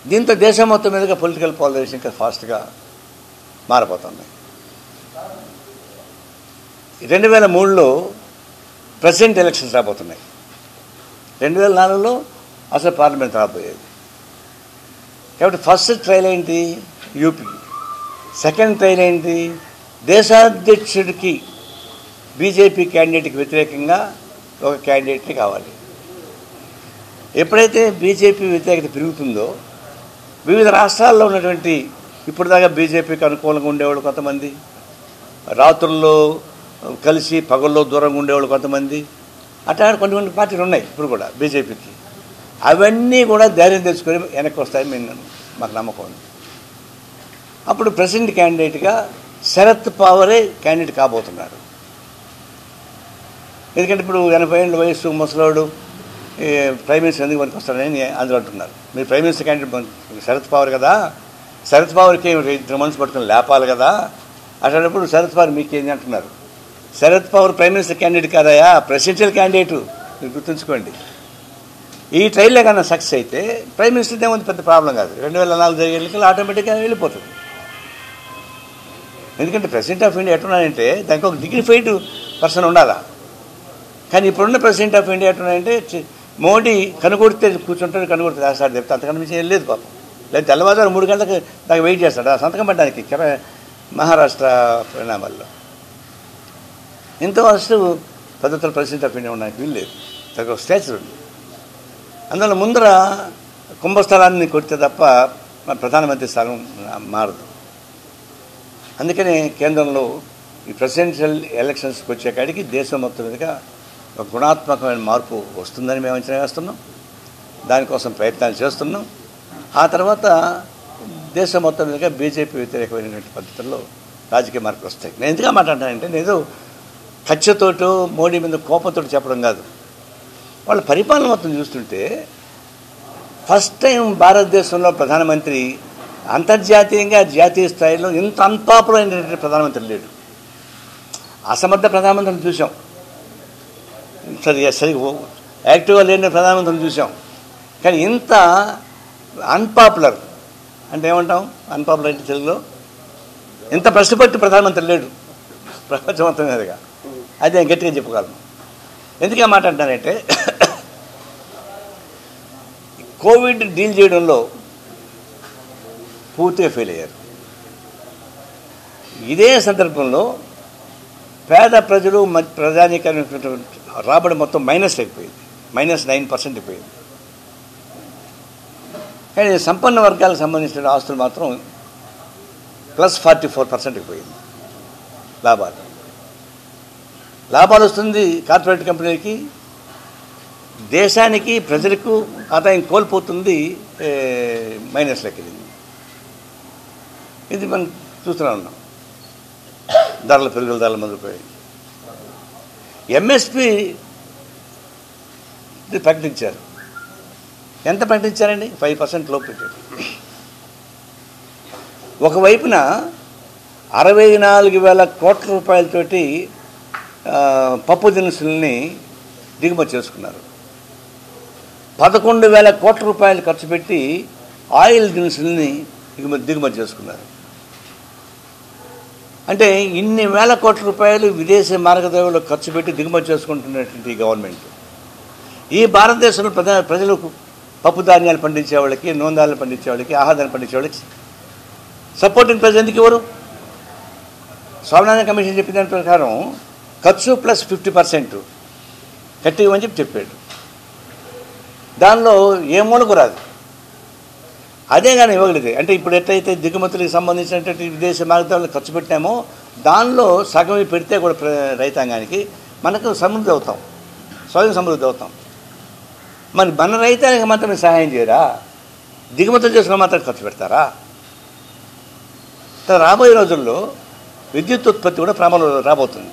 దీంతో దేశం మొత్తం మీదుగా పొలిటికల్ పాలరైజేషన్ ఇంకా ఫాస్ట్గా మారిపోతుంది రెండు వేల మూడులో ప్రెసిడెంట్ ఎలక్షన్స్ రాబోతున్నాయి రెండు వేల నాలుగులో అసలు పార్లమెంట్ రాబోయేది కాబట్టి ఫస్ట్ ట్రయల్ ఏంటి యూపీ సెకండ్ ట్రయల్ ఏంటి దేశాధ్యక్షుడికి బీజేపీ క్యాండిడేట్కి వ్యతిరేకంగా ఒక క్యాండిడేట్ని కావాలి ఎప్పుడైతే బీజేపీ వ్యతిరేకత పెరుగుతుందో వివిధ రాష్ట్రాల్లో ఉన్నటువంటి ఇప్పుడు దాకా బీజేపీకి అనుకూలంగా ఉండేవాళ్ళు కొంతమంది రాత్రుల్లో కలిసి పగల్లో దూరంగా ఉండేవాళ్ళు కొంతమంది అట్లా కొన్ని కొన్ని పార్టీలు ఉన్నాయి ఇప్పుడు కూడా బీజేపీకి అవన్నీ కూడా ధైర్యం తెచ్చుకొని వెనక్కి వస్తాయని మేము మాకు నమ్మకం ఉంది అప్పుడు ప్రెసిడెంట్ క్యాండిడేట్గా శరత్ పవారే క్యాండిడేట్ కాబోతున్నాడు ఎందుకంటే ఇప్పుడు ఎనభై ఏళ్ళ వయసు ముసలోడు ఈ ప్రైమ్ మినిస్టర్ ఎందుకు పనికి వస్తాడని అందరూ అంటున్నారు మీరు ప్రైమ్ మినిస్టర్ క్యాండిడేట్ పం- శరత్ పవార్ కదా శరత్ పవార్కి ఇద్దరు మనసు పట్టుకొని లేపాలి కదా అట్లాంటప్పుడు శరత్ పవార్ మీకేంది అంటున్నారు Sharad Pawar prime minister candidate కాదయా ప్రెసిడెన్షియల్ క్యాండిడేట్ మీరు గుర్తుంచుకోండి ఈ ట్రైల్లో కన్నా సక్సెస్ అయితే ప్రైమ్ మినిస్టర్ ఏముంది పెద్ద ప్రాబ్లం కాదు రెండు వేల నాలుగు జరిగే ఎన్నికలు ఆటోమేటిక్గా వెళ్ళిపోతుంది ఎందుకంటే ప్రెసిడెంట్ ఆఫ్ ఇండియా ఎట్టున్నాడంటే దానికి ఒక డిగ్నిఫైడ్ పర్సన్ ఉండాలా కానీ ఇప్పుడున్న ప్రెసిడెంట్ ఆఫ్ ఇండియా ఎట్టున్నాడంటే చి- మోడీ కనుగొడితే కూర్చుంటాడు కనుగొడితే రాస్తాడు చెప్తే అంతకన్నా మించి ఏం లేదు పాపం లేదు తెల్లవారుజాము మూడు గంటలకు దాకా వెయిట్ చేస్తాడు ఆ సంతకం పడ్డానికి కెర- మహారాష్ట్ర పరిణామాల్లో ఇంత వస్తు పద్ధతులు ప్రెసిడెంట్ ఆఫ్ ఇండియా ఉండడానికి వీలు లేదు దానికి ఒక స్టాచ్యూ ఉంది అందువల్ల ముందర కుంభస్థలాన్ని కొడితే తప్ప మన ప్రధానమంత్రి స్థానం మారదు అందుకనే కేంద్రంలో ఈ ప్రెసిడెన్షియల్ ఎలక్షన్స్కి వచ్చే కాడికి దేశం మొత్తం మీదుగా ఒక గుణాత్మకమైన మార్పు వస్తుందని మేము అంచనా వేస్తున్నాం దానికోసం ప్రయత్నాలు చేస్తున్నాం ఆ తర్వాత దేశం మొత్తం మీదుగా బీజేపీ వ్యతిరేకమైనటువంటి పద్ధతుల్లో రాజకీయ మార్పులు వస్తాయి నేను ఎందుకు మాట్లాడానంటే నేను ఏదో కచ్చతోటో మోడీ మీద కోపంతో చెప్పడం కాదు వాళ్ళ పరిపాలన మొత్తం చూస్తుంటే ఫస్ట్ టైం భారతదేశంలో ప్రధానమంత్రి అంతర్జాతీయంగా జాతీయ స్థాయిలో ఇంత అన్పాపులర్ అయినటువంటి ప్రధానమంత్రి లేడు అసమర్థ ప్రధానమంత్రిని చూసాం సరిగా సరిగా యాక్టివ్గా లేని ప్రధానమంత్రిని చూసాం కానీ ఇంత అన్పాపులర్ అంటే ఏమంటాం అన్పాపులర్ అంటే తెలుగులో ఇంత ప్రశ్నపట్టి ప్రధానమంత్రి లేడు ప్రపంచం మొత్తం మీదుగా అది నేను గట్టిగా చెప్పగలను ఎందుకే మాట అంటానంటే కోవిడ్ డీల్ చేయడంలో పూర్తిగా ఫెయిల్ అయ్యారు ఇదే సందర్భంలో పేద ప్రజలు మ- ప్రజానీకమైనటువంటి రాబడి మొత్తం మైనస్ అయిపోయింది మైనస్ నైన్ పర్సెంట్ అయిపోయింది కానీ సంపన్న వర్గాలకు సంబంధించిన ఆస్తులు మాత్రం ప్లస్ ఫార్టీ ఫోర్ పర్సెంట్ అయిపోయింది లాభాలు లాభాలు వస్తుంది కార్పొరేట్ కంపెనీలకి దేశానికి ప్రజలకు ఆదాయం కోల్పోతుంది ఏ, మైనస్లోకి వెళ్ళింది ఇది మనం చూస్తూనే ఉన్నాం ధరల పెరుగుదల ధరలు మొదలుపోయాయి ఎంఎస్పి ఇది ప్రకటించారు ఎంత ప్రకటించారండి ఫైవ్ పర్సెంట్ లోపు పెట్టారు ఒకవైపున అరవై నాలుగు వేల కోట్ల రూపాయలతోటి ఆ, పప్పు దినుసుల్ని దిగుమతి చేసుకున్నారు పదకొండు వేల కోట్ల రూపాయలు ఖర్చు పెట్టి ఆయిల్ దినుసుల్ని దిగుమతి దిగుమతి చేసుకున్నారు అంటే ఇన్ని వేల కోట్ల రూపాయలు విదేశీ మార్గద్రవ్యంలో ఖర్చు పెట్టి దిగుమతి చేసుకుంటున్నటువంటి ఈ గవర్నమెంట్ ఈ భారతదేశంలో ప్రజ ప్రజలకు పప్పు ధాన్యాలు పండించే వాళ్ళకి నూనెలు పండించే వాళ్ళకి ఆహారాన్ని పండించే వాళ్ళకి సపోర్టింగ్ ప్రైస్ ఎందుకు ఇవ్వరు స్వామినారాయణ కమిషన్ చెప్పిన దాని ప్రకారం ఖర్చు ప్లస్ ఫిఫ్టీ పర్సెంట్ కట్టి ఇవ్వమని చెప్పి చెప్పాడు దానిలో ఏ మూలకు రాదు అదే కానీ ఇవ్వగలిగితే అంటే ఇప్పుడు ఎట్లయితే దిగుమతులకు సంబంధించినటువంటి విదేశీ మార్గాలను ఖర్చు పెట్టామో దానిలో సగం పెడితే కూడా ప్ర- రైతాంగానికి మనకు సమృద్ధి అవుతాం స్వయం సమృద్ధి అవుతాం మరి మన రైతానికి మాత్రమే సహాయం చేయరా దిగుమతులు చేసుకుని మాత్రం ఖర్చు పెడతారా तर రాబోయే రోజుల్లో విద్యుత్ ఉత్పత్తి కూడా ప్రారంభంలో రాబోతుంది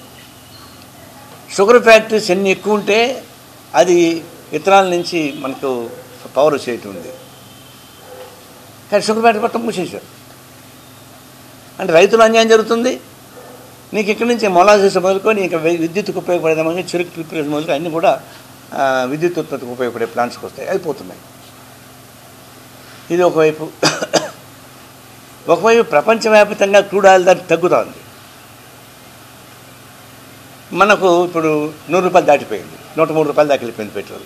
షుగర్ ఫ్యాక్టరీస్ ఎన్ని ఎక్కువ ఉంటే అది ఇతరాల నుంచి మనకు పవర్ వచ్చేటి ఉంది కానీ షుగర్ ఫ్యాక్టరీ మొత్తం మూసేశారు అంటే రైతులు అన్యాయం జరుగుతుంది నీకు ఇక్కడి నుంచి మొలాసెస్ మొదలుకొని ఇంకా వి- విద్యుత్తుకు ఉపయోగపడేదామని చెరుకు ప్రిపరేషన్ మొదలు అన్నీ కూడా ఆ, విద్యుత్ ఉత్పత్తికి ఉపయోగపడే ప్లాంట్స్కి వస్తాయి అయిపోతున్నాయి ఇది ఒకవైపు ఒకవైపు ప్రపంచవ్యాప్తంగా క్రూడ్ ఆయిల్ ధర తగ్గుతోంది మనకు ఇప్పుడు నూరు రూపాయలు దాటిపోయింది నూట మూడు రూపాయలు దాకా వెళ్ళిపోయింది పెట్రోల్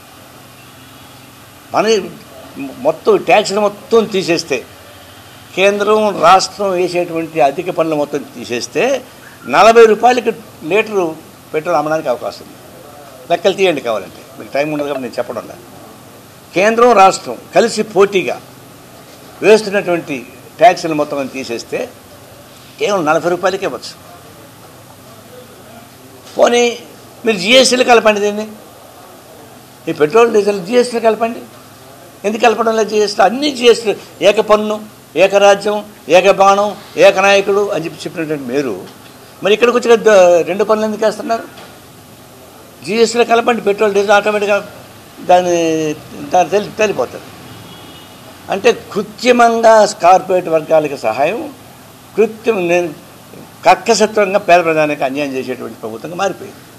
మన మొత్తం ట్యాక్స్లు మొత్తం తీసేస్తే కేంద్రం రాష్ట్రం వేసేటువంటి అధిక పనులు మొత్తం తీసేస్తే నలభై రూపాయలకి లీటరు పెట్రోల్ అమ్మడానికి అవకాశం ఉంది లెక్కలు తీయండి కావాలంటే మీకు టైం ఉండదు కాబట్టి నేను చెప్పడం లేదు కేంద్రం రాష్ట్రం కలిసి పోటీగా వేస్తున్నటువంటి ట్యాక్సులు మొత్తం తీసేస్తే కేవలం నలభై రూపాయలకే ఇవ్వచ్చు పోనీ మీరు జిఎస్టీలు కలపండి దీన్ని ఈ పెట్రోల్ డీజిల్ జిఎస్టీలు కలపండి ఎందుకు కలపడం లేదు జిఎస్టీ అన్ని జిఎస్టీ ఏక పన్ను ఏకరాజ్యం ఏక బాణం ఏకనాయకుడు అని చెప్పి చెప్పినటువంటి మీరు మరి ఇక్కడికి వచ్చి ద- రెండు పనులు ఎందుకు వేస్తున్నారు జిఎస్టీలో కలపండి పెట్రోల్ డీజిల్ ఆటోమేటిక్గా దాని దాని తెలి తెలిపోతుంది అంటే కృత్రిమంగా కార్పొరేట్ వర్గాలకు సహాయం కృత్రిమ నేను కక్కసత్వంగా పేద ప్రధానికి అన్యాయం చేసేటువంటి ప్రభుత్వంగా మారిపోయింది